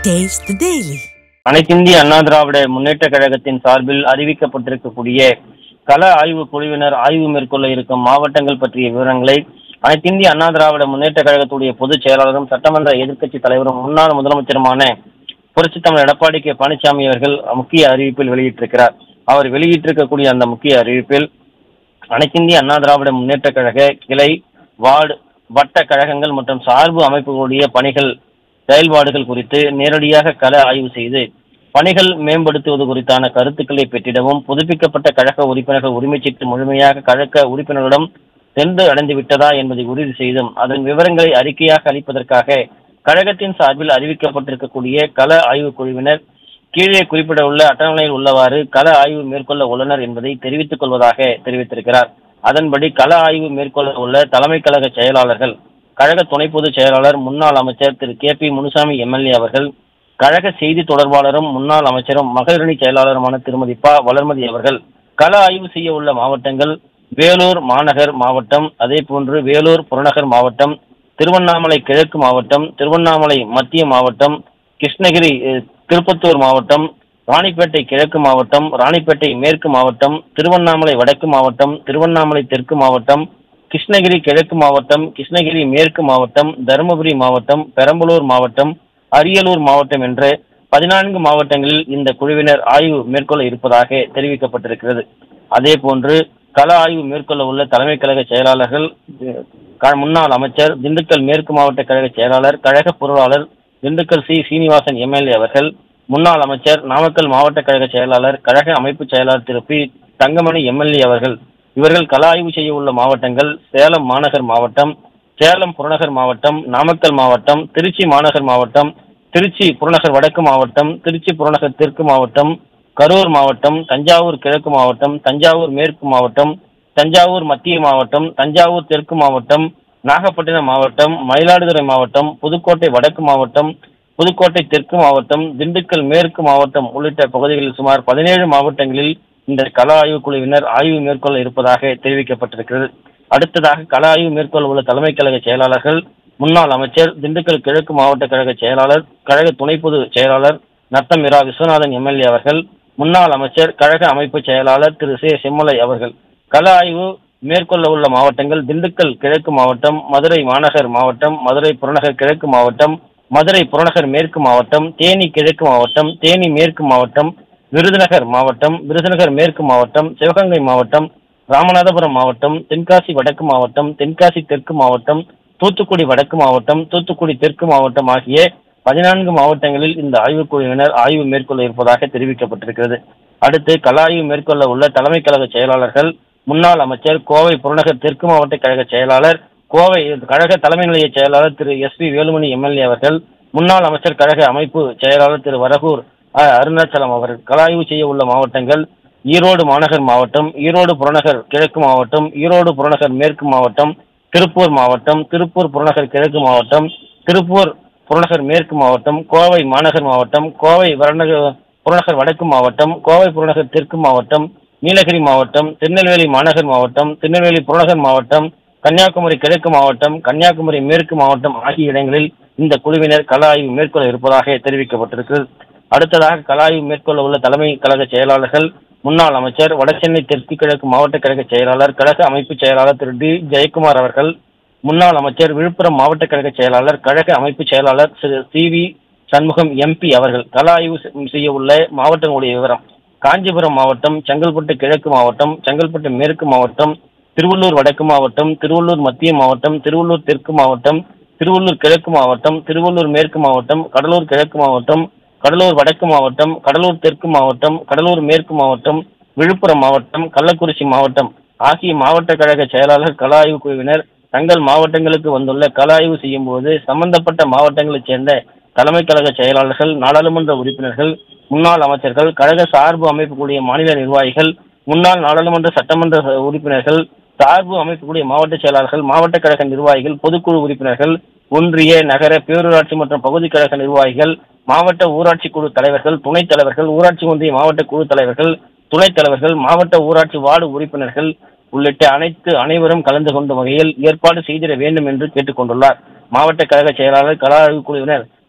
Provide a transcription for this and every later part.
Taste the Daily. அனைத்திந்திய அண்ணா திராவிட முன்னேற்ற கழகத்தின் சார்பில் அறிவிக்கப்பட்டிருக்கக்கூடிய கள ஆய்வு குழுவினர் ஆய்வு மேற்கொள்ள இருக்கும் மாவட்டங்கள் பற்றிய விவரங்களை அனைத்திந்திய அண்ணா திராவிட முன்னேற்ற கழகத்துடைய பொதுச் செயலாளரும் சட்டமன்ற எதிர்க்கட்சி தலைவரும் முன்னாள் முதலமைச்சருமான புரட்சித் தமிழர் எடப்பாடி கே பழனிசாமி அவர்கள் முக்கிய அறிவிப்பில் வெளியிட்டிருக்கிறார் அவர் வெளியிட்டிருக்கக்கூடிய அந்த முக்கிய அறிவிப்பில் அனைத்திந்திய அண்ணா திராவிட முன்னேற்ற கழக கிளை வார்டு வட்ட கழகங்கள் மற்றும் சார்பு அமைப்புகளுடைய பணிகள் செயல்பாடுகள் குறித்து நேரடியாக கள ஆய்வு செய்து பணிகள் மேம்படுத்துவது குறித்தான கருத்துக்களை பெற்றிடவும் புதுப்பிக்கப்பட்ட கழக உறுப்பினர்கள் உரிமைச்சீட்டு முழுமையாக கழக உறுப்பினர்களிடம் சென்று அடைந்து விட்டதா என்பதை உறுதி செய்தும் அதன் விவரங்களை அறிக்கையாக அளிப்பதற்காக கழகத்தின் சார்பில் அறிவிக்கப்பட்டிருக்கக்கூடிய கள ஆய்வுக் குழுவினர் கீழே குறிப்பிடவுள்ள அட்டவணையில் உள்ளவாறு கள ஆய்வு மேற்கொள்ள உள்ளனர் என்பதை தெரிவித்துக் கொள்வதாக தெரிவித்திருக்கிறார் அதன்படி கள ஆய்வு மேற்கொள்ள உள்ள தலைமை கழக செயலாளர்கள் கழக துணை பொதுச் செயலாளர் முன்னாள் அமைச்சர் Thiru K P Munusamy MLA அவர்கள் கழக செய்தி தொடர்பாளரும் முன்னாள் அமைச்சரும் மகளிரணி செயலாளருமான திருமதி ப வளர்மதி அவர்கள் கள ஆய்வு செய்ய உள்ள மாவட்டங்கள் வேலூர் மாநகர் மாவட்டம் அதே போன்று வேலூர் புறநகர் மாவட்டம் திருவண்ணாமலை கிழக்கு மாவட்டம் திருவண்ணாமலை மத்திய மாவட்டம் கிருஷ்ணகிரி அஹ், திருப்பத்தூர் மாவட்டம் ராணிப்பேட்டை கிழக்கு மாவட்டம் ராணிப்பேட்டை மேற்கு மாவட்டம் திருவண்ணாமலை வடக்கு மாவட்டம் திருவண்ணாமலை தெற்கு மாவட்டம் கிருஷ்ணகிரி கிழக்கு மாவட்டம் கிருஷ்ணகிரி மேற்கு மாவட்டம் தருமபுரி மாவட்டம் பெரம்பலூர் மாவட்டம் அரியலூர் மாவட்டம் என்ற பதினான்கு மாவட்டங்களில் இந்த குழுவினர் ஆய்வு மேற்கொள்ள இருப்பதாக தெரிவிக்கப்பட்டிருக்கிறது அதே போன்று கள ஆய்வு மேற்கொள்ள உள்ள தலைமை கழக செயலாளர்கள் அஹ், க- முன்னாள் அமைச்சர் திண்டுக்கல் மேற்கு மாவட்ட கழக செயலாளர் கழக பொருளாளர் திண்டுக்கல் சி சீனிவாசன் எம்எல்ஏ அவர்கள் முன்னாள் அமைச்சர் நாமக்கல் மாவட்ட கழக செயலாளர் கழக அமைப்பு செயலாளர் திரு பி தங்கமணி எம்எல்ஏ அவர்கள் இவர்கள் கள ஆய்வு செய்ய உள்ள மாவட்டங்கள் சேலம் மாநகர் மாவட்டம் சேலம் புறநகர் மாவட்டம் நாமக்கல் மாவட்டம் திருச்சி மாநகர் மாவட்டம் திருச்சி புறநகர் வடக்கு மாவட்டம் திருச்சி புறநகர் தெற்கு மாவட்டம் கரூர் மாவட்டம் தஞ்சாவூர் கிழக்கு மாவட்டம் தஞ்சாவூர் மேற்கு மாவட்டம் தஞ்சாவூர் மத்திய மாவட்டம் தஞ்சாவூர் தெற்கு மாவட்டம் நாகப்பட்டினம் மாவட்டம் மயிலாடுதுறை மாவட்டம் புதுக்கோட்டை வடக்கு மாவட்டம் புதுக்கோட்டை தெற்கு மாவட்டம் திண்டுக்கல் மேற்கு மாவட்டம் உள்ளிட்ட பகுதிகளில் சுமார் பதினேழு மாவட்டங்களில் இந்த கள ஆய்வு குழுவினர் ஆய்வு மேற்கொள்ள இருப்பதாக தெரிவிக்கப்பட்டிருக்கிறது அடுத்ததாக கள ஆய்வு மேற்கொள்ள உள்ள தலைமை கழக செயலாளர்கள் முன்னாள் அமைச்சர் திண்டுக்கல் கிழக்கு மாவட்ட கழக செயலாளர் கழக துணை பொது செயலாளர் நத்தம் இரா விஸ்வநாதன் எம்எல்ஏ அவர்கள் முன்னாள் அமைச்சர் கழக அமைப்பு செயலாளர் திரு சே செம்மலை அவர்கள் கள ஆய்வு மேற்கொள்ள உள்ள மாவட்டங்கள் திண்டுக்கல் கிழக்கு மாவட்டம் மதுரை மாநகர் மாவட்டம் மதுரை புறநகர் கிழக்கு மாவட்டம் மதுரை புறநகர் மேற்கு மாவட்டம் தேனி கிழக்கு மாவட்டம் தேனி மேற்கு மாவட்டம் விருதுநகர் மாவட்டம் விருதுநகர் மேற்கு மாவட்டம் சிவகங்கை மாவட்டம் ராமநாதபுரம் மாவட்டம் தென்காசி வடக்கு மாவட்டம் தென்காசி தெற்கு மாவட்டம் தூத்துக்குடி வடக்கு மாவட்டம் தூத்துக்குடி தெற்கு மாவட்டம் ஆகிய பதினான்கு மாவட்டங்களில் இந்த ஆய்வுக் குழுவினர் ஆய்வு மேற்கொள்ள இருப்பதாக தெரிவிக்கப்பட்டிருக்கிறது அடுத்து கள ஆய்வு மேற்கொள்ள உள்ள தலைமை கழக செயலாளர்கள் முன்னாள் அமைச்சர் கோவை புறநகர் தெற்கு மாவட்ட கழக செயலாளர் கோவை கழக தலைமை நிலைய செயலாளர் Thiru S P Velumani MLA அவர்கள் முன்னாள் அமைச்சர் கழக அமைப்பு செயலாளர் திரு வரகூர் அ, அருணாச்சலம் அவர்கள் கலாய்வு செய்ய உள்ள மாவட்டங்கள் ஈரோடு மாநகர் மாவட்டம் ஈரோடு புறநகர் கிழக்கு மாவட்டம் ஈரோடு புறநகர் மேற்கு மாவட்டம் திருப்பூர் மாவட்டம் திருப்பூர் புறநகர் கிழக்கு மாவட்டம் திருப்பூர் புறநகர் மேற்கு மாவட்டம் கோவை மாநகர் மாவட்டம் கோவை வடநகர் புறநகர் வடக்கு மாவட்டம் கோவை புறநகர் தெற்கு மாவட்டம் நீலகிரி மாவட்டம் திருநெல்வேலி மாநகர் மாவட்டம் திருநெல்வேலி புறநகர் மாவட்டம் கன்னியாகுமரி கிழக்கு மாவட்டம் கன்னியாகுமரி மேற்கு மாவட்டம் ஆகிய இடங்களில் இந்த குழுவினர் கள ஆய்வு மேற்கொள்ள இருப்பதாக தெரிவிக்கப்பட்டிருக்கிறது அடுத்ததாக கள ஆய்வு மேற்கொள்ள உள்ள தலைமை கழக செயலாளர்கள் முன்னாள் அமைச்சர் வடசென்னை தெற்கு கிழக்கு மாவட்ட கழக செயலாளர் கழக அமைப்பு செயலாளர் திரு டி ஜெயக்குமார் அவர்கள் முன்னாள் அமைச்சர் விழுப்புரம் மாவட்ட கழக செயலாளர் கழக அமைப்பு செயலாளர் Thiru C V Shanmugam MP அவர்கள் கள ஆய்வு செ- செய்ய உள்ள மாவட்டங்களுடைய விவரம் காஞ்சிபுரம் மாவட்டம் செங்கல்பட்டு கிழக்கு மாவட்டம் செங்கல்பட்டு மேற்கு மாவட்டம் திருவள்ளூர் வடக்கு மாவட்டம் திருவள்ளூர் மத்திய மாவட்டம் திருவள்ளூர் தெற்கு மாவட்டம் திருவள்ளூர் கிழக்கு மாவட்டம் திருவள்ளூர் மேற்கு மாவட்டம் கடலூர் கிழக்கு மாவட்டம் கடலூர் வடக்கு மாவட்டம் கடலூர் தெற்கு மாவட்டம் கடலூர் மேற்கு மாவட்டம் விழுப்புரம் மாவட்டம் கள்ளக்குறிச்சி மாவட்டம் ஆகிய மாவட்ட கழக செயலாளர் கள ஆய்வு குழுவினர் தங்கள் மாவட்டங்களுக்கு வந்துள்ள கள ஆய்வு செய்யும் போது சம்பந்தப்பட்ட மாவட்டங்களைச் சேர்ந்த தலைமை கழக செயலாளர்கள் நாடாளுமன்ற உறுப்பினர்கள் முன்னாள் அமைச்சர்கள் கழக சார்பு அமைப்புக்கூடிய மாநில நிர்வாகிகள் முன்னாள் நாடாளுமன்ற சட்டமன்ற உறுப்பினர்கள் சார்பு அமைப்புக்கூடிய மாவட்ட செயலாளர்கள் மாவட்ட கழக நிர்வாகிகள் பொதுக்குழு உறுப்பினர்கள் ஒன்றிய நகர பேரூராட்சி மற்றும் பகுதி கழக நிர்வாகிகள் மாவட்ட ஊராட்சி குழு தலைவர்கள் துணைத் தலைவர்கள் ஊராட்சி ஒன்றிய மாவட்ட குழு தலைவர்கள் துணைத் தலைவர்கள் மாவட்ட ஊராட்சி வார்டு உறுப்பினர்கள் உள்ளிட்ட அனைத்து அனைவரும் கலந்து கொண்ட வகையில் ஏற்பாடு செய்திட வேண்டும் என்று கேட்டுக்கொண்டுள்ளார் மாவட்ட கழக செயலாளர் கலா ஆய்வுக் குழுவினர்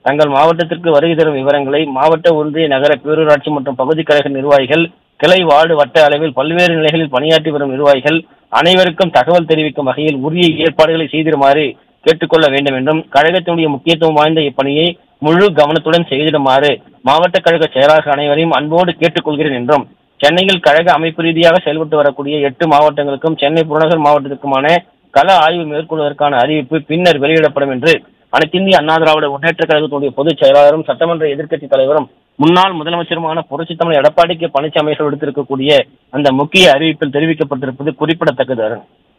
தங்கள் மாவட்டத்திற்கு வருகை தரும் விவரங்களை மாவட்ட ஒன்றிய நகர பேரூராட்சி மற்றும் பகுதி கழக நிர்வாகிகள் கிளை வார்டு வட்ட அளவில் பல்வேறு நிலைகளில் பணியாற்றி வரும் நிர்வாகிகள் அனைவருக்கும் தகவல் தெரிவிக்கும் வகையில் உரிய ஏற்பாடுகளை செய்திடுமாறு கேட்டுக்கொள்ள வேண்டும் என்றும் கழகத்தினுடைய முக்கியத்துவம் வாய்ந்த இப்பணியை முழு கவனத்துடன் செய்திடுமாறு மாவட்ட கழக செயலாளர்கள் அனைவரையும் அன்போடு கேட்டுக்கொள்கிறேன் என்றும் சென்னையில் கழக அமைப்பு ரீதியாக செயல்பட்டு வரக்கூடிய எட்டு மாவட்டங்களுக்கும் சென்னை புறநகர் மாவட்டத்திற்குமான கள ஆய்வு மேற்கொள்வதற்கான அறிவிப்பு பின்னர் வெளியிடப்படும் என்று அனைத்திந்திய அண்ணா திராவிட முன்னேற்ற கழகத்தினுடைய பொதுச் செயலாளரும் சட்டமன்ற எதிர்க்கட்சித் தலைவரும் முன்னாள் முதலமைச்சருமான புரட்சித் தமிழர் எடப்பாடி கே பழனிசாமி அவர்கள் விடுத்திருக்கக்கூடிய அந்த முக்கிய அறிவிப்பில் தெரிவிக்கப்பட்டிருப்பது குறிப்பிடத்தக்கது அருண்